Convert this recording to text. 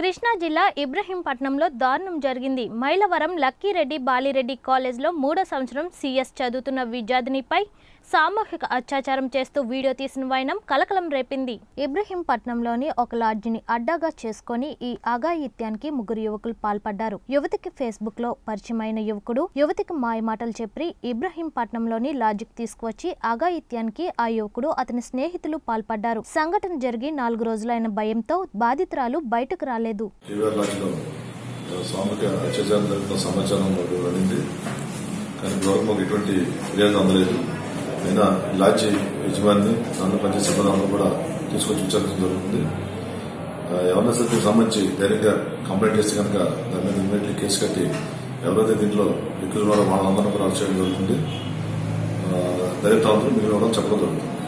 కృష్ణా జిల్లా ఇబ్రహీంపట్నంలో దారుణం జరిగింది మైలవరం లక్కీరెడ్డి బాలిరెడ్డి కాలేజ్లో మూడో సంవత్సరం సిఎస్ చదువుతున్న విద్యార్థినిపై సామూహిక అత్యాచారం చేస్తూ వీడియో తీసిన వైనం కలకలం రేపింది ఇబ్రహీంపట్నంలోని ఒక లాడ్జిని అడ్డాగా చేసుకొని ఈ అఘాయిత్యానికి ముగ్గురు యువకులు పాల్పడ్డారు యువతికి ఫేస్బుక్ లో పరిచయమైన యువకుడు యువతికి మాయమాటలు చెప్పి ఇబ్రహీంపట్నంలోని లాడ్జికి తీసుకువచ్చి అఘాయిత్యానికి ఆ యువకుడు అతని స్నేహితులు పాల్పడ్డారు సంఘటన జరిగి నాలుగు రోజులైన భయంతో బాధితురాలు బయటకు రాలేదు టీవీఆర్ లాడ్జ్లో సామూహిక అత్యాచారం జరుగుతున్న సమాచారం మాకు అందింది కానీ ఇప్పటివరకు మాకు ఎటువంటి ఫిర్యాదు అందలేదు అయినా లాడ్జి యజమాని నన్ను పనిచేసే సిబ్బంది కూడా తీసుకొచ్చి విచారించడం జరుగుతుంది ఆ, ఎవరైనా సరే దీనికి సంబంధించి ధైర్యంగా కంప్లైంట్ చేస్తే కనుక దాని మీద ఇమీడియట్లీ కేసు కట్టి ఎవరైతే దీంట్లో ఎక్కువ ఉన్నారో వాళ్ళందరినీ కూడా అరెస్ట్ చేయడం జరుగుతుంది ఆ, ధైర్యంతో అందరూ మీరు చెప్పడం జరుగుతుంది